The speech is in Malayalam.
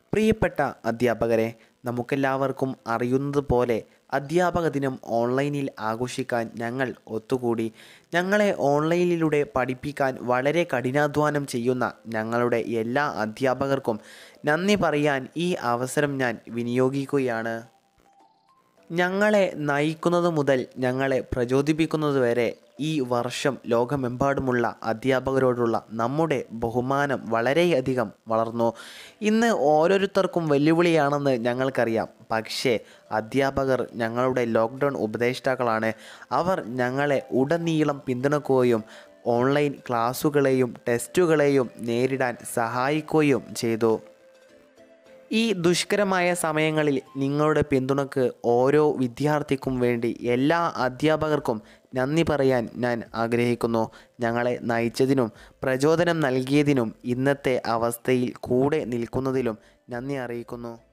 പ്രിയപ്പെട്ട അധ്യാപകരെ നമുക്കെല്ലാവർക്കും അറിയുന്നത് പോലെ അധ്യാപക ദിനം ഓൺലൈനിൽ ആഘോഷിക്കാൻ ഞങ്ങൾ ഒത്തുകൂടി ഞങ്ങളെ ഓൺലൈനിലൂടെ പഠിപ്പിക്കാൻ വളരെ കഠിനാധ്വാനം ചെയ്യുന്ന ഞങ്ങളുടെ എല്ലാ അധ്യാപകർക്കും നന്ദി പറയാൻ ഈ അവസരം ഞാൻ വിനിയോഗിക്കുകയാണ് ഞങ്ങളെ നയിക്കുന്നത് മുതൽ ഞങ്ങളെ പ്രചോദിപ്പിക്കുന്നത് വരെ ഈ വർഷം ലോകമെമ്പാടുമുള്ള അധ്യാപകരോടുള്ള നമ്മുടെ ബഹുമാനം വളരെയധികം വളർന്നു ഇന്ന് ഓരോരുത്തർക്കും വെല്ലുവിളിയാണെന്ന് ഞങ്ങൾക്കറിയാം പക്ഷേ അധ്യാപകർ ഞങ്ങളുടെ ലോക്ക്ഡൗൺ ഉപദേഷ്ടാക്കളാണ് അവർ ഞങ്ങളെ ഉടനീളം പിന്തുണക്കുകയും ഓൺലൈൻ ക്ലാസ്സുകളെയും ടെസ്റ്റുകളെയും നേരിടാൻ സഹായിക്കുകയും ചെയ്തു ഈ ദുഷ്കരമായ സമയങ്ങളിൽ നിങ്ങളുടെ പിന്തുണക്ക് ഓരോ വിദ്യാർത്ഥിക്കും വേണ്ടി എല്ലാ അധ്യാപകർക്കും നന്ദി പറയാൻ ഞാൻ ആഗ്രഹിക്കുന്നു ഞങ്ങളെ നയിച്ചതിനും പ്രചോദനം നൽകിയതിനും ഇന്നത്തെ അവസ്ഥയിൽ കൂടെ നിൽക്കുന്നതിലും നന്ദി അറിയിക്കുന്നു